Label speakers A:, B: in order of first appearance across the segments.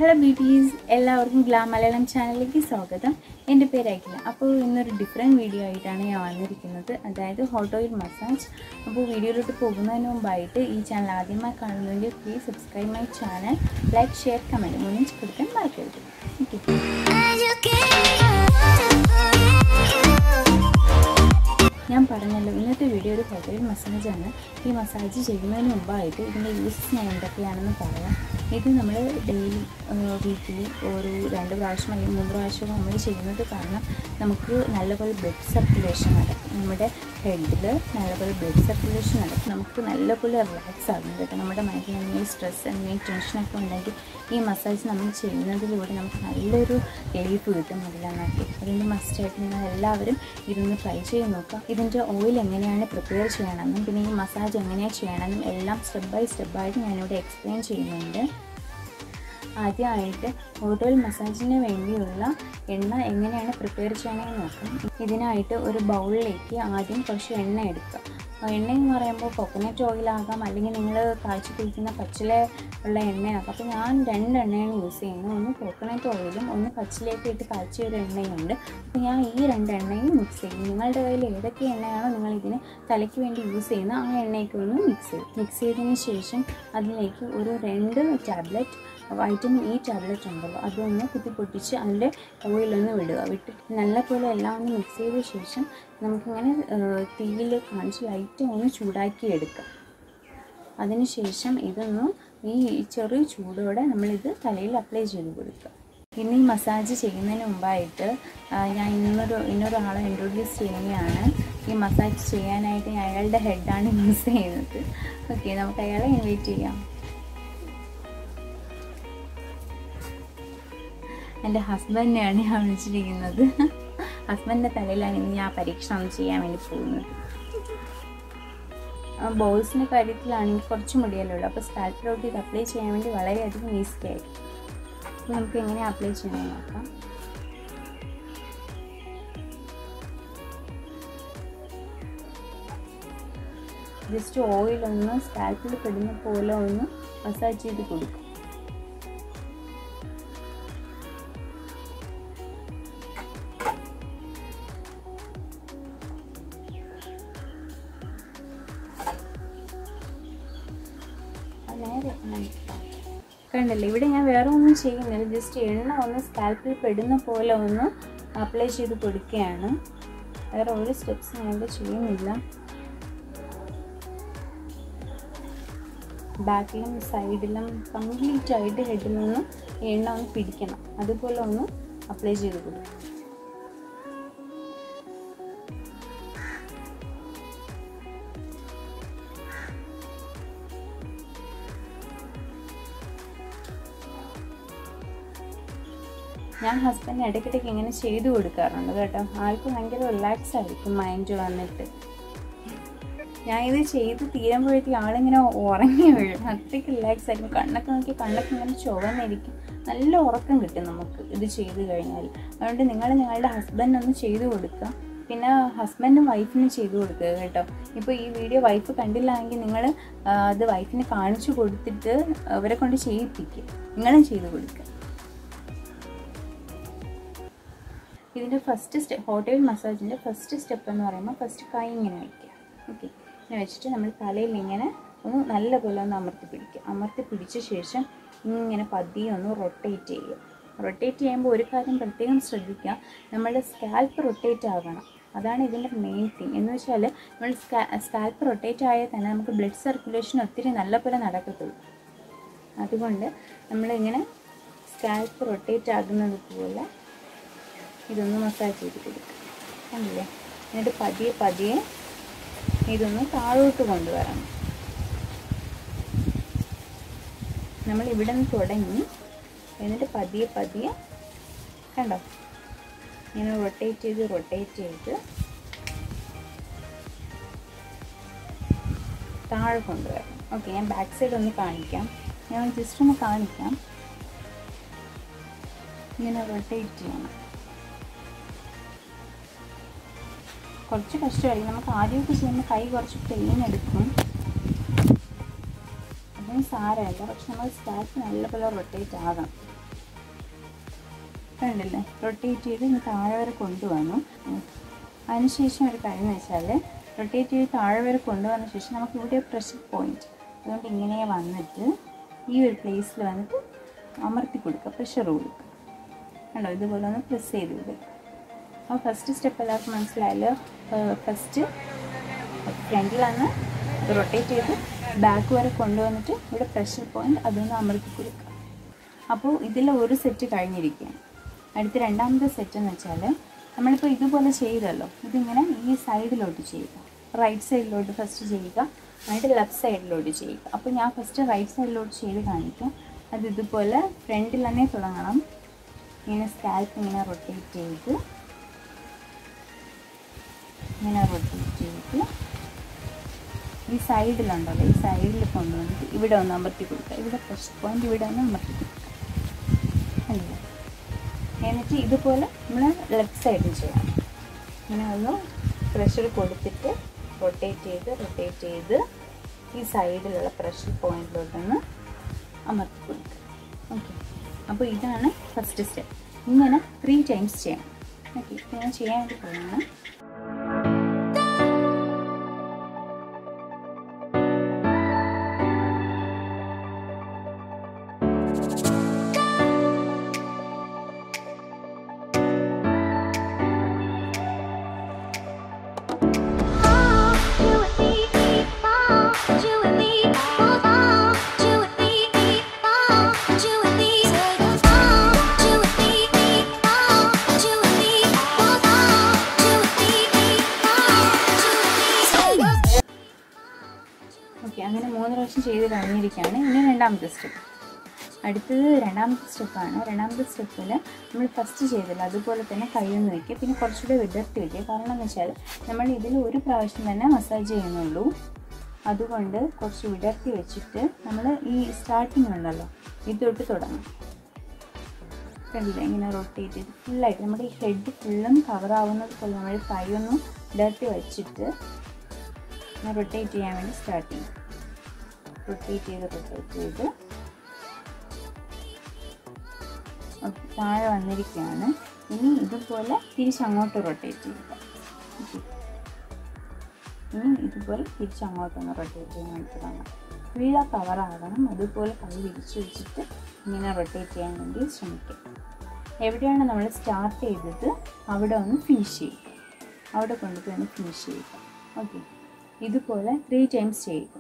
A: Hello beauties എല്ലാവർക്കും glam Malayalam ചാനലിലേക്ക് സ്വാഗതം എൻ്റെ പേര് അഖില അപ്പോൾ ഇന്നൊരു ഡിഫറെൻറ്റ് വീഡിയോ ആയിട്ടാണ് ഞാൻ വന്നിരിക്കുന്നത് അതായത് ഹോട്ട് ഓയിൽ മസാജ് അപ്പോൾ വീഡിയോയിലോട്ട് പോകുന്നതിന് മുമ്പായിട്ട് ഈ ചാനൽ ആദ്യമായി കാണുന്നതിൻ്റെ please subscribe my channel like share comment മൂന്നും കൊടുക്കാൻ മറക്കരുത് ഓക്കെ ഞാൻ പറഞ്ഞല്ലോ ഇന്നത്തെ വീഡിയോ ഒരു ഹോട്ടൽ മസാജാണ് ഈ മസാജ് ചെയ്യുന്നതിന് മുമ്പായിട്ട് ഇതിൻ്റെ യൂസസ് ഞാൻ എന്തൊക്കെയാണെന്ന് പറയാം ഇത് നമ്മൾ ഡെയിലി വീക്കിലി ഒരു രണ്ട് പ്രാവശ്യം അല്ലെങ്കിൽ മൂന്ന് പ്രാവശ്യം നമ്മൾ ചെയ്യുന്നത് കാരണം നമുക്ക് നല്ലപോലെ ബ്ലഡ് സർക്കുലേഷൻ നടക്കും നമ്മുടെ ഹെഡിൽ നല്ലപോലെ ബ്ലഡ് സർക്കുലേഷൻ നടക്കും നമുക്ക് നല്ലപോലെ റിലാക്സ് ആകും കേട്ടോ നമ്മുടെ മൈൻഡിൽ എന്തെങ്കിലും സ്ട്രെസ് എന്തെങ്കിലും ടെൻഷനൊക്കെ ഉണ്ടെങ്കിൽ ഈ മസാജ് നമ്മൾ ചെയ്യുന്നതിലൂടെ നമുക്ക് നല്ലൊരു റിലീഫ് കിട്ടും അതിലൊക്കെ അതുകൊണ്ട് മസ്റ്റായിട്ട് നിങ്ങൾ എല്ലാവരും ഇതൊന്ന് ട്രൈ ചെയ്ത് നോക്കാം ഇതിൻ്റെ ഓയിൽ എങ്ങനെയാണ് പ്രിപ്പയർ ചെയ്യണമെന്നും പിന്നെ ഈ മസാജ് എങ്ങനെയാണ് ചെയ്യണമെന്നും എല്ലാം സ്റ്റെപ്പ് ബൈ സ്റ്റെപ്പായിട്ട് ഞാനിവിടെ എക്സ്പ്ലെയിൻ ചെയ്യുന്നുണ്ട് ആദ്യമായിട്ട് ഓയിൽ മസാജിന് വേണ്ടിയുള്ള എണ്ണ എങ്ങനെയാണ് പ്രിപ്പയർ ചെയ്യണമെന്ന് നോക്കാം ഇതിനായിട്ട് ഒരു ബൗളിലേക്ക് ആദ്യം കുറച്ച് എണ്ണ എടുക്കുക എണ്ണ എന്ന് പറയുമ്പോൾ കൊക്കനട്ട് ഓയിലാകാം അല്ലെങ്കിൽ നിങ്ങൾ കാഴ്ച കുഴിക്കുന്ന പച്ചില ഉള്ള എണ്ണയാകാം അപ്പോൾ ഞാൻ രണ്ട് എണ്ണയാണ് യൂസ് ചെയ്യുന്നത് ഒന്ന് കോക്കനട്ട് ഓയിലും ഒന്ന് പച്ചിലേക്ക് ഇട്ട് കാഴ്ച ഒരു എണ്ണയുണ്ട് അപ്പോൾ ഞാൻ ഈ രണ്ട് എണ്ണയും മിക്സ് ചെയ്യും നിങ്ങളുടെ കയ്യിൽ ഏതൊക്കെ എണ്ണയാണോ നിങ്ങൾ ഇതിന് തലയ്ക്ക് വേണ്ടി യൂസ് ചെയ്യുന്ന ആ എണ്ണയ്ക്ക് ഒന്ന് മിക്സ് ചെയ്യും മിക്സ് ചെയ്തതിന് ശേഷം അതിലേക്ക് ഒരു രണ്ട് ടാബ്ലറ്റ് വൈറ്റമിൻ ഇ ടാബ്ലറ്റ് ഉണ്ടല്ലോ അതൊന്ന് കുത്തി പൊട്ടിച്ച് അതിൻ്റെ ഓയിലൊന്ന് വിടുക വിട്ടിട്ട് നല്ലപോലെ എല്ലാം ഒന്ന് മിക്സ് ചെയ്ത ശേഷം നമുക്കിങ്ങനെ തീയിൽ കാണിച്ച് ലൈറ്റ് ഒന്ന് ചൂടാക്കി എടുക്കാം അതിനുശേഷം ഇതൊന്ന് ഈ ചെറിയ ചൂടോടെ നമ്മളിത് തലയിൽ അപ്ലൈ ചെയ്ത് കൊടുക്കുക പിന്നെ ഈ മസാജ് ചെയ്യുന്നതിന് മുമ്പായിട്ട് ഞാൻ ഇന്നൊരു ഇന്നൊരാളെ ഇൻട്രൊഡ്യൂസ് ചെയ്യുകയാണ് ഈ മസാജ് ചെയ്യാനായിട്ട് അയാളുടെ ഹെഡാണ് യൂസ് ചെയ്യുന്നത് ഓക്കെ നമുക്ക് അയാളെ ഇൻവൈറ്റ് ചെയ്യാം എൻ്റെ ഹസ്ബൻഡിനെയാണ് ഞാൻ വിളിച്ചിരിക്കുന്നത് ഹസ്ബൻഡിൻ്റെ തലയിലാണ് ഇന്ന് ഞാൻ പരീക്ഷണം ചെയ്യാൻ വേണ്ടി പോകുന്നത് ബോയ്സിൻ്റെ കാര്യത്തിലാണെങ്കിൽ കുറച്ച് മുടിയല്ലേ ഉള്ളൂ അപ്പോൾ സ്കാൽപ്പിലോട്ട് ഇത് അപ്ലൈ ചെയ്യാൻ വേണ്ടി വളരെയധികം ഈസി ആയിരിക്കും അപ്പോൾ നമുക്ക് എങ്ങനെ അപ്ലൈ ചെയ്യണമെന്ന് നോക്കാം ജസ്റ്റ് ഓയിലൊന്ന് സ്കാൽപ്പിൽ പെടുന്ന പോലെ ഒന്ന് മസാജ് ചെയ്ത് കൊടുക്കും കണ്ടല്ലേ ഇവിടെ ഞാൻ വേറെ ഒന്നും ചെയ്യുന്നില്ല ജസ്റ്റ് എണ്ണ ഒന്ന് സ്കാൽപ്പിൽ പെടുന്ന പോലെ ഒന്ന് അപ്ലൈ ചെയ്ത് കൊടുക്കുകയാണ് വേറെ ഒരു സ്റ്റെപ്സ് ഞാൻ ഇവിടെ ചെയ്യുന്നില്ല ബാക്കിലും സൈഡിലും കംപ്ലീറ്റ് ആയിട്ട് ഹെഡിൽ നിന്ന് എണ്ണ ഒന്ന് പിടിക്കണം അതുപോലെ ഒന്ന് അപ്ലൈ ചെയ്ത് കൊടുക്കും ഞാൻ ഹസ്ബൻഡ് ഇടയ്ക്കിടയ്ക്ക് ഇങ്ങനെ ചെയ്തു കൊടുക്കാറുണ്ട് കേട്ടോ ആൾക്ക് ഭയങ്കര റിലാക്സ് ആയിരിക്കും മൈൻഡ് വന്നിട്ട് ഞാൻ ഇത് ചെയ്ത് തീരുമ്പോഴത്തേക്ക് ആളിങ്ങനെ ഉറങ്ങി വീഴും അത്രയ്ക്ക് റിലാക്സ് ആയിരിക്കും കണ്ണൊക്കെ നോക്കി കണ്ണൊക്കെ ഇങ്ങനെ ചുവന്നിരിക്കും നല്ല ഉറക്കം കിട്ടും നമുക്ക് ഇത് ചെയ്ത് കഴിഞ്ഞാൽ അതുകൊണ്ട് നിങ്ങൾ നിങ്ങളുടെ ഹസ്ബൻഡ് ഒന്ന് ചെയ്തു കൊടുക്കുക പിന്നെ ഹസ്ബൻഡും വൈഫിനും ചെയ്തു കൊടുക്കുക കേട്ടോ ഇപ്പോൾ ഈ വീഡിയോ വൈഫ് കണ്ടില്ലെങ്കിൽ നിങ്ങൾ അത് വൈഫിന് കാണിച്ചു കൊടുത്തിട്ട് അവരെ കൊണ്ട് ചെയ്യിപ്പിക്കുക നിങ്ങളും ചെയ്തു കൊടുക്കുക ഇതിൻ്റെ ഫസ്റ്റ് സ്റ്റെപ്പ് ഹോട്ടൽ മസാജിൻ്റെ ഫസ്റ്റ് സ്റ്റെപ്പ് എന്ന് പറയുമ്പോൾ ഫസ്റ്റ് കൈ ഇങ്ങനെ വയ്ക്കുക ഓക്കെ ഇങ്ങനെ വെച്ചിട്ട് നമ്മൾ തലയിൽ ഇങ്ങനെ ഒന്ന് നല്ലപോലെ ഒന്ന് അമർത്തി പിടിക്കുക അമർത്തി പിടിച്ച ശേഷം ഇങ്ങനെ പതിയെ ഒന്ന് റൊട്ടേറ്റ് ചെയ്യുക റൊട്ടേറ്റ് ചെയ്യുമ്പോൾ ഒരു കാര്യം പ്രത്യേകം ശ്രദ്ധിക്കുക നമ്മളുടെ സ്കാൽപ്പ് റൊട്ടേറ്റ് ആകണം അതാണ് ഇതിൻ്റെ മെയിൻ തിങ് എന്ന് വെച്ചാൽ നമ്മൾ സ്കാ സ്കാൽപ്പ് റൊട്ടേറ്റ് ആയാൽ തന്നെ നമുക്ക് ബ്ലഡ് സർക്കുലേഷൻ ഒത്തിരി നല്ലപോലെ നടക്കത്തുള്ളൂ അതുകൊണ്ട് നമ്മളിങ്ങനെ സ്കാൽപ്പ് റൊട്ടേറ്റ് ആകുന്നത് പോലെ ഇതൊന്ന് മസാജ് ചെയ്ത് കൊടുക്കുക കണ്ടില്ലേ എന്നിട്ട് പതിയെ പതിയെ ഇതൊന്ന് താഴോട്ട് കൊണ്ടുവരണം നമ്മൾ ഇവിടെ നിന്ന് തുടങ്ങി എന്നിട്ട് പതിയെ പതിയെ കണ്ടോ ഇങ്ങനെ റൊട്ടേറ്റ് ചെയ്ത് റൊട്ടേറ്റ് ചെയ്ത് താഴെ കൊണ്ടുവരണം ഓക്കെ ഞാൻ ബാക്ക് സൈഡ് ഒന്ന് കാണിക്കാം ഞാൻ ജസ്റ്റ് ഒന്ന് കാണിക്കാം ഇങ്ങനെ റൊട്ടേറ്റ് ചെയ്യണം കുറച്ച് കഷ്ടമായിരിക്കും നമുക്ക് ആദ്യമൊക്കെ ചെയ്യുമ്പോൾ കൈ കുറച്ച് പെയിൻ എടുക്കും അതൊന്നും സാരമല്ല പക്ഷെ നമ്മൾ സ്കാൽപ്പ് നല്ലപോലെ റൊട്ടേറ്റ് ആകണം കണ്ടില്ലേ റൊട്ടേറ്റ് ചെയ്ത് ഇനി താഴെ വരെ കൊണ്ടുവന്നു ഉം. അതിനുശേഷം ഒരു കാര്യം എന്ന് വെച്ചാൽ റൊട്ടേറ്റ് ചെയ്ത് താഴെ വരെ കൊണ്ടുവന്ന ശേഷം നമുക്ക് ഇവിടെ പ്രഷർ പോയിന്റ് അതുകൊണ്ട് ഇങ്ങനെ വന്നിട്ട് ഈ ഒരു പ്ലേസിൽ വന്നിട്ട് അമർത്തി കൊടുക്കുക പ്രഷർ കൊടുക്കുക കണ്ടോ ഇതുപോലെ ഒന്ന് പ്രസ് ചെയ്ത് കൊടുക്കുക അപ്പോൾ ഫസ്റ്റ് സ്റ്റെപ്പ് എല്ലാവർക്കും മനസ്സിലായല്ലോ ഫസ്റ്റ് ഫ്രണ്ടിലാണ് അത് റൊട്ടേറ്റ് ചെയ്ത് ബാക്ക് വരെ കൊണ്ടുവന്നിട്ട് ഇവിടെ പ്രഷർ പോയിന്റ് അതൊന്ന് അമർത്തി കൊടുക്കുക അപ്പോൾ ഇതിൽ ഒരു സെറ്റ് കഴിഞ്ഞിരിക്കുകയാണ് അടുത്ത രണ്ടാമത്തെ സെറ്റ് എന്ന് വെച്ചാൽ നമ്മളിപ്പോൾ ഇതുപോലെ ചെയ്തല്ലോ ഇതിങ്ങനെ ഈ സൈഡിലോട്ട് ചെയ്യുക റൈറ്റ് സൈഡിലോട്ട് ഫസ്റ്റ് ചെയ്യുക എന്നിട്ട് ലെഫ്റ്റ് സൈഡിലോട്ട് ചെയ്യുക അപ്പോൾ ഞാൻ ഫസ്റ്റ് റൈറ്റ് സൈഡിലോട്ട് ചെയ്ത് കാണിക്കാം അത് ഇതുപോലെ ഫ്രണ്ടിൽ തന്നെ തുടങ്ങണം ഇങ്ങനെ സ്കാൽപ്പ് ഇങ്ങനെ റൊട്ടേറ്റ് ചെയ്ത് ഇങ്ങനെ റൊട്ടേറ്റ് ചെയ്ത് ഈ സൈഡിലുണ്ടല്ലോ ഈ സൈഡിൽ കൊണ്ടുവന്നിട്ട് ഇവിടെ ഒന്ന് അമർത്തി കൊടുക്കുക ഇവിടെ പ്രഷർ പോയിന്റ് ഇവിടെ ഒന്ന് അമർത്തി കൊടുക്കുക കണ്ടില്ലേ എന്നിട്ട് ഇതുപോലെ നമ്മൾ ലെഫ്റ്റ് സൈഡിൽ ചെയ്യണം ഇങ്ങനെ ഒന്ന് പ്രഷർ കൊടുത്തിട്ട് റൊട്ടേറ്റ് ചെയ്ത് റൊട്ടേറ്റ് ചെയ്ത് ഈ സൈഡിലുള്ള പ്രഷർ പോയിന്റിലോട്ടൊന്ന് അമർത്തി കൊടുക്കുക ഓക്കെ അപ്പോൾ ഇതാണ് ഫസ്റ്റ് സ്റ്റെപ്പ് ഇങ്ങനെ ത്രീ ടൈംസ് ചെയ്യണം ഓക്കെ ഞാൻ ചെയ്യാൻ വേണ്ടി പോവാണ് ഓക്കെ അങ്ങനെ മൂന്ന് പ്രാവശ്യം ചെയ്ത് കഴിഞ്ഞിരിക്കുകയാണ് ഇനി രണ്ടാമത്തെ സ്റ്റെപ്പ് അടുത്തത് രണ്ടാമത്തെ സ്റ്റെപ്പാണ് രണ്ടാമത്തെ സ്റ്റെപ്പിൽ നമ്മൾ ഫസ്റ്റ് ചെയ്തില്ല അതുപോലെ തന്നെ കൈയൊന്ന് വയ്ക്കുക പിന്നെ കുറച്ചുകൂടെ വിടർത്തി വയ്ക്കുക കാരണം എന്ന് വെച്ചാൽ നമ്മൾ ഇതിൽ ഒരു പ്രാവശ്യം തന്നെ മസാജ് ചെയ്യുന്നുള്ളൂ അതുകൊണ്ട് കുറച്ച് വിടർത്തി വെച്ചിട്ട് നമ്മൾ ഈ സ്റ്റാർട്ടിങ് ഉണ്ടല്ലോ ഇതൊട്ട് തുടങ്ങും കണ്ടില്ല ഇങ്ങനെ റൊട്ടേറ്റ് ചെയ്ത് ഫുള്ളായിട്ട് നമ്മുടെ ഈ ഹെഡ് ഫുള്ളും കവർ ആവുന്നത് പോലെ നമ്മൾ കൈ ഒന്ന് വിടർത്തി വെച്ചിട്ട് റൊട്ടേറ്റ് ചെയ്യാൻ വേണ്ടി സ്റ്റാർട്ട് ചെയ്യും റൊട്ടേറ്റ് ചെയ്ത് റൊട്ടേറ്റ് ചെയ്ത് ഓക്കെ താഴെ വന്നിരിക്കുകയാണ് ഇനി ഇതുപോലെ തിരിച്ചങ്ങോട്ട് റൊട്ടേറ്റ് ചെയ്യുക ഓക്കെ ഇനി ഇതുപോലെ തിരിച്ചങ്ങോട്ടൊന്ന് റൊട്ടേറ്റ് ചെയ്യാൻ വേണ്ടി തുടങ്ങാം വീഴ കവറാകണം അതുപോലെ കൈ വിരിച്ച് വെച്ചിട്ട് ഇങ്ങനെ റൊട്ടേറ്റ് ചെയ്യാൻ വേണ്ടി ശ്രമിക്കുക എവിടെയാണ് നമ്മൾ സ്റ്റാർട്ട് ചെയ്തത് അവിടെ ഒന്ന് ഫിനിഷ് ചെയ്യുക അവിടെ കൊണ്ടുപോയി ഒന്ന് ഫിനിഷ് ചെയ്യുക ഓക്കെ ഇതുപോലെ ത്രീ ടൈംസ് ചെയ്യുക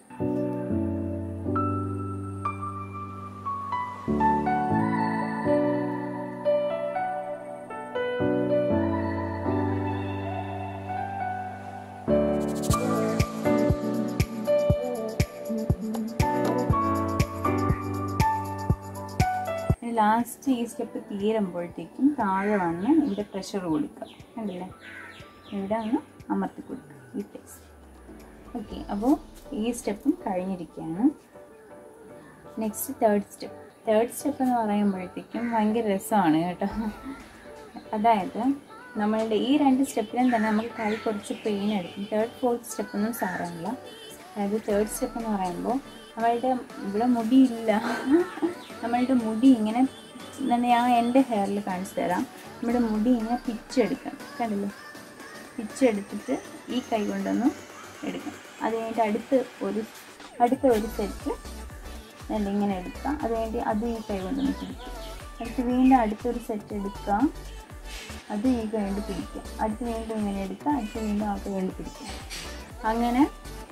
A: ലാസ്റ്റ് ഈ സ്റ്റെപ്പ് തീരുമ്പോഴത്തേക്കും താഴെ വന്ന് ഇവിടെ പ്രഷർ കൊടുക്കുക കണ്ടില്ലേ ഇവിടെ ഒന്ന് അമർത്തി കൊടുക്കുക ഈ പ്ലേസ് ഓക്കെ അപ്പോൾ ഈ സ്റ്റെപ്പും കഴിഞ്ഞിരിക്കുകയാണ് next third step third step എന്ന് പറയുമ്പോഴത്തേക്കും ഭയങ്കര രസമാണ് കേട്ടോ അതായത് നമ്മളുടെ ഈ രണ്ട് സ്റ്റെപ്പിലും തന്നെ നമുക്ക് കൈ കുറച്ച് പെയിൻ എടുക്കും തേർഡ് ഫോർത്ത് സ്റ്റെപ്പൊന്നും സാരമില്ല അതായത് തേർഡ് സ്റ്റെപ്പ് എന്ന് പറയുമ്പോൾ നമ്മളുടെ ഇവിടെ മുടിയില്ല നമ്മളുടെ മുടി ഇങ്ങനെ എന്താണ് ഞാൻ എൻ്റെ ഹെയറിൽ കാണിച്ചു തരാം നമ്മുടെ മുടി ഇങ്ങനെ പിച്ചെടുക്കാം കണ്ടില്ലേ പിച്ചെടുത്തിട്ട് ഈ കൈ കൊണ്ടൊന്ന് എടുക്കാം അത് കഴിഞ്ഞിട്ട് അടുത്ത് ഒരു അടുത്ത ഒരു സെറ്റ് നല്ല ഇങ്ങനെ എടുക്കാം അത് കഴിഞ്ഞിട്ട് അത് ഈ കൈ കൊണ്ടൊന്ന് പിടിക്കാം അടുത്ത് വീണ്ടും അടുത്തൊരു സെറ്റ് എടുക്കാം അത് ഈ കൈ കൊണ്ട് പിടിക്കാം അടുത്ത് വീണ്ടും ഇങ്ങനെ എടുക്കാം അടുത്ത് വീണ്ടും ആ കൈ കൊണ്ട് പിടിക്കാം അങ്ങനെ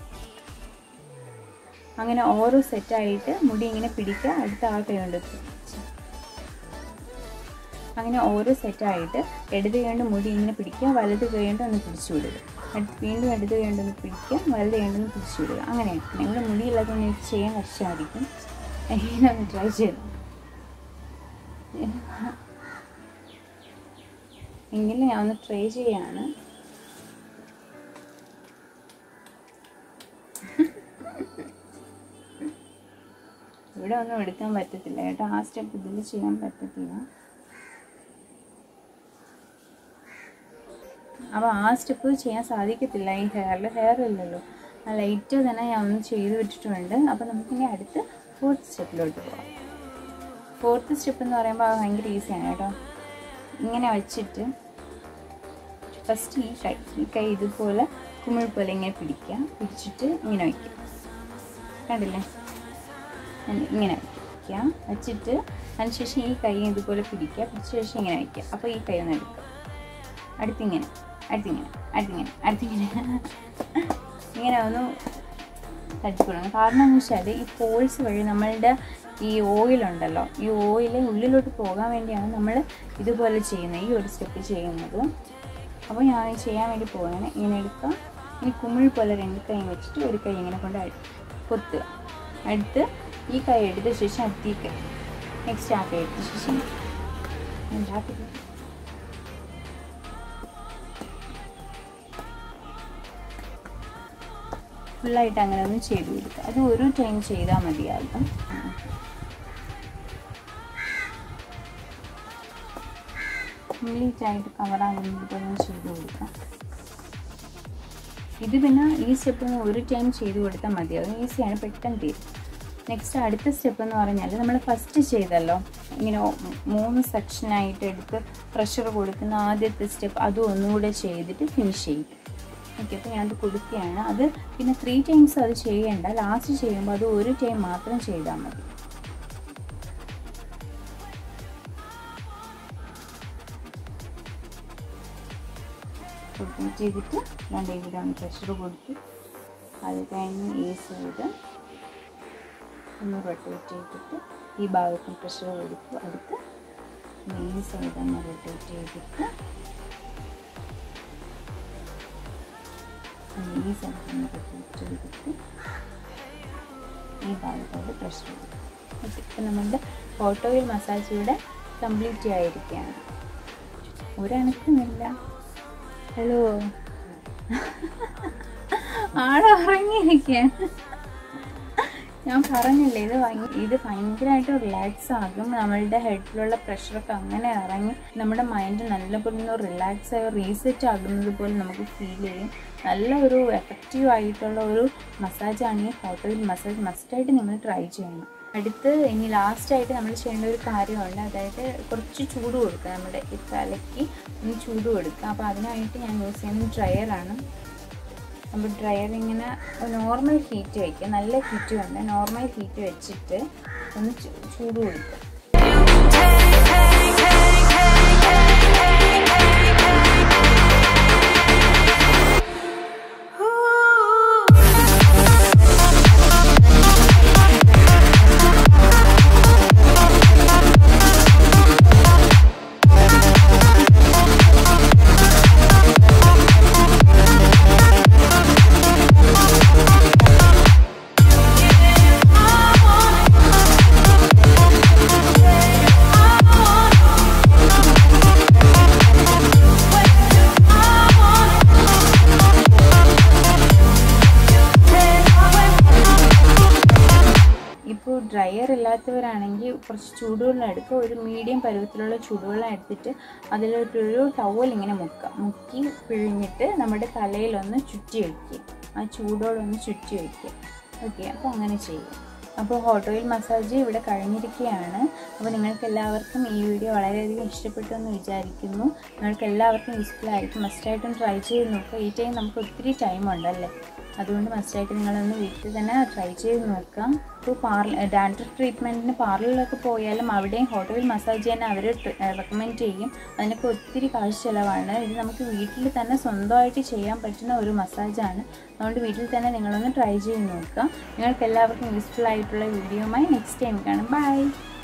A: അങ്ങനെ ഓരോ സെറ്റായിട്ട് മുടി ഇങ്ങനെ പിടിക്കുക അടുത്ത ആ കൈ കൊണ്ട് പിടിക്കുക അങ്ങനെ ഓരോ സെറ്റായിട്ട് ഇടത് കൈ കൊണ്ട് മുടി ഇങ്ങനെ പിടിക്കുക വലത് കൈ കൊണ്ട് ഒന്ന് പിടിച്ചു വിടുക അടുത്ത് വീണ്ടും ഇടത് കൈ കൊണ്ട് ഒന്ന് പിടിക്കുക വലത് കൈ കൊണ്ട് ഒന്ന് പിടിച്ചു വിടുക അങ്ങനെയാണ് നിങ്ങളുടെ മുടിയില്ലാത്തതുകൊണ്ട് എനിക്ക് ചെയ്യാൻ കഷ്ടമായിരിക്കും എങ്ങനെ ഒന്ന് ട്രൈ ചെയ്തു എങ്കിലും ഞാൻ ഒന്ന് ട്രൈ ചെയ്യാണ് ഇവിടെ ഒന്നും എടുക്കാൻ പറ്റത്തില്ല കേട്ടോ ആ സ്റ്റെപ്പ് ഇതിൽ ചെയ്യാൻ പറ്റത്തില്ല അപ്പോൾ ആ സ്റ്റെപ്പ് ചെയ്യാൻ സാധിക്കത്തില്ല ഈ ഹെയറിൽ ഹെയർ ഇല്ലല്ലോ ആ ലൈറ്റ് തന്നെ ഞാൻ ഒന്ന് ചെയ്ത് വിട്ടിട്ടുണ്ട് അപ്പോൾ നമുക്കിനി അടുത്ത് ഫോർത്ത് സ്റ്റെപ്പിലോട്ട് പോകാം ഫോർത്ത് സ്റ്റെപ്പ് എന്ന് പറയുമ്പോൾ അത് ഭയങ്കര ഈസിയാണ് കേട്ടോ ഇങ്ങനെ വെച്ചിട്ട് ഫസ്റ്റ് ഈ കൈ ഈ കൈ ഇതുപോലെ കുമിൾ പോലെ ഇങ്ങനെ പിടിക്കുക പിടിച്ചിട്ട് ഇങ്ങനെ വയ്ക്കുക കണ്ടില്ലേ ഇങ്ങനെ- ഇങ്ങനെ വയ്ക്കുക വെച്ചിട്ട് അതിനുശേഷം ഈ കൈ ഇതുപോലെ പിടിക്കുക പിടിച്ച ശേഷം ഇങ്ങനെ വയ്ക്കുക അപ്പോൾ ഈ കൈ ഒന്ന് എടുക്കുക അടുത്തിങ്ങനെ അടുത്തിങ്ങനെ അടുത്തിങ്ങനെ അടുത്തിങ്ങനെ ഇങ്ങനെ ഒന്ന് തട്ടിക്കൊള്ളണം കാരണം എന്ന് വെച്ചാൽ ഈ പോൾസ് വഴി നമ്മളുടെ ഈ ഓയിലുണ്ടല്ലോ ഈ ഓയിൽ ഉള്ളിലോട്ട് പോകാൻ വേണ്ടിയാണ് നമ്മൾ ഇതുപോലെ ചെയ്യുന്നത് ഈ ഒരു സ്റ്റെപ്പ് ചെയ്യുന്നത് അപ്പോൾ ഞാൻ ചെയ്യാൻ വേണ്ടി പോവുകയാണ് ഇങ്ങനെ എടുക്കുക ഈ കുമിഴ് പോലെ രണ്ട് കൈ വെച്ചിട്ട് ഒരു കൈ ഇങ്ങനെ കൊണ്ട് അടി- കൊത്തുക അടുത്ത് ഈ കൈ എടുത്ത ശേഷം അടുത്ത ഈ കൈ നെക്സ്റ്റ് ആ കൈ എടുത്ത ശേഷം ഉണ്ടാക്കി ഫുള്ളായിട്ട് അങ്ങനെ ഒന്ന് ചെയ്ത് കൊടുക്കുക അത് ഒരു ടൈം ചെയ്താൽ മതിയാകും കംപ്ലീറ്റ് ആയിട്ട് കവറാകുന്നതുപോലെ ചെയ്ത് കൊടുക്കാം ഇത് പിന്നെ ഈ സ്റ്റെപ്പ് ഒരു ടൈം ചെയ്ത് കൊടുത്താൽ മതിയാകും ഈസിയാണ് പെട്ടെന്ന് തീരും നെക്സ്റ്റ് അടുത്ത സ്റ്റെപ്പ് എന്ന് പറഞ്ഞാൽ നമ്മൾ ഫസ്റ്റ് ചെയ്തല്ലോ ഇങ്ങനെ മൂന്ന് സെക്ഷനായിട്ട് എടുത്ത് പ്രഷർ കൊടുക്കുന്ന ആദ്യത്തെ സ്റ്റെപ്പ് അതും ഒന്നുകൂടെ ചെയ്തിട്ട് ഫിനിഷ് ചെയ്യും ഓക്കെ അപ്പോൾ ഞാനത് കൊടുക്കുകയാണ് അത് പിന്നെ ത്രീ ടൈംസ് അത് ചെയ്യേണ്ട ലാസ്റ്റ് ചെയ്യുമ്പോൾ അത് ഒരു ടൈം മാത്രം ചെയ്താൽ മതി റൊട്ടേറ്റ് ചെയ്തിട്ട് രണ്ട് ഇവിടെ ഒന്ന് പ്രഷർ കൊടുത്തു അത് കഴിഞ്ഞ് ഈ സൈഡ് ഒന്ന് റൊട്ടേറ്റ് ചെയ്തിട്ട് ഈ ഭാഗത്തും പ്രഷർ കൊടുത്തു അടുത്ത് ഈ സൈഡ് ഒന്ന് റൊട്ടേറ്റ് ചെയ്തിട്ട് ഈ സൈഡ് ഒന്ന് റൊട്ടേറ്റ് ചെയ്തിട്ട് ഈ ഭാഗത്തോട് പ്രഷർ കൊടുക്കും ഓക്കെ ഇപ്പം നമ്മളുടെ ഫോട്ടോയിൽ മസാജ് ഇവിടെ കംപ്ലീറ്റ് ആയിരിക്കുകയാണ് ഒരണക്കുന്നില്ല ഹലോ ആടെ ഉറങ്ങിയിരിക്കുകയാണ് ഞാൻ പറഞ്ഞില്ലേ ഇത് ഭയ- ഇത് ഭയങ്കരമായിട്ട് റിലാക്സ് ആകും നമ്മളുടെ ഹെഡിലുള്ള പ്രഷറൊക്കെ അങ്ങനെ ഇറങ്ങി നമ്മുടെ മൈൻഡ് നല്ലപോലെ ഒന്ന് റിലാക്സ് ആയി റീസെറ്റ് ആകുന്നത് പോലെ നമുക്ക് ഫീൽ ചെയ്യും നല്ല ഒരു എഫക്റ്റീവ് ആയിട്ടുള്ള ഒരു മസാജാണ് ഈ ഫോട്ടോയിൽ മസാജ് മസ്റ്റായിട്ട് നിങ്ങൾ ട്രൈ ചെയ്യണം അടുത്ത് ഇനി ലാസ്റ്റായിട്ട് നമ്മൾ ചെയ്യേണ്ട ഒരു കാര്യമുണ്ട് അതായത് കുറച്ച് ചൂട് കൊടുക്കുക നമ്മുടെ ഈ തലയ്ക്ക് ഒന്ന് ചൂട് കൊടുക്കുക അപ്പോൾ അതിനായിട്ട് ഞാൻ യൂസ് ചെയ്യുന്നത് ഡ്രയറാണ് അപ്പോൾ ഡ്രയർ ഇങ്ങനെ നോർമൽ ഹീറ്റ് വയ്ക്കുക നല്ല ഹീറ്റ് വേണ്ട നോർമൽ ഹീറ്റ് വെച്ചിട്ട് ഒന്ന് ചൂ- ചൂട് കൊടുക്കുക ഇപ്പോൾ ഡ്രയർ ഇല്ലാത്തവരാണെങ്കിൽ കുറച്ച് ചൂടുവെള്ളം എടുക്കുക ഒരു മീഡിയം പരുവത്തിലുള്ള ചൂടുവെള്ളം എടുത്തിട്ട് അതിലോട്ടൊരു ടവൽ ഇങ്ങനെ മുക്കുക മുക്കി പിഴിഞ്ഞിട്ട് നമ്മുടെ തലയിലൊന്ന് ചുറ്റി വയ്ക്കുക ആ ചൂടോടൊന്ന് ചുറ്റി വയ്ക്കുക ഓക്കെ അപ്പോൾ അങ്ങനെ ചെയ്യുക അപ്പോൾ ഹോട്ട് ഓയിൽ മസാജ് ഇവിടെ കഴിഞ്ഞിരിക്കുകയാണ് അപ്പോൾ നിങ്ങൾക്ക് എല്ലാവർക്കും ഈ വീഡിയോ വളരെയധികം ഇഷ്ടപ്പെട്ടു എന്ന് വിചാരിക്കുന്നു നിങ്ങൾക്ക് എല്ലാവർക്കും യൂസ്ഫുൾ ആയിരിക്കും മസ്റ്റായിട്ടും ട്രൈ ചെയ്ത് നോക്കുക ഈ ടൈം നമുക്ക് ഒത്തിരി ടൈം ഉണ്ടല്ലേ അതുകൊണ്ട് മസ്റ്റായിട്ട് നിങ്ങളൊന്ന് വീട്ടിൽ തന്നെ ട്രൈ ചെയ്ത് നോക്കാം ഇപ്പോൾ പാർല ഡാൻഡ്രഫ് ട്രീറ്റ്മെൻറ്റിന് പാർലറിലൊക്കെ പോയാലും അവിടെയും ഹോട്ട് ഓയിൽ മസാജ് ചെയ്യാൻ അവർ റെക്കമെൻഡ് ചെയ്യും അതിനൊക്കെ ഒത്തിരി കാശ് ചിലവാണ് ഇത് നമുക്ക് വീട്ടിൽ തന്നെ സ്വന്തമായിട്ട് ചെയ്യാൻ പറ്റുന്ന ഒരു മസാജാണ് അതുകൊണ്ട് വീട്ടിൽ തന്നെ നിങ്ങളൊന്ന് ട്രൈ ചെയ്ത് നോക്കുക നിങ്ങൾക്ക് എല്ലാവർക്കും യൂസ്ഫുൾ ആയിട്ടുള്ള വീഡിയോയുമായി നെക്സ്റ്റ് ടൈം കാണാം ബൈ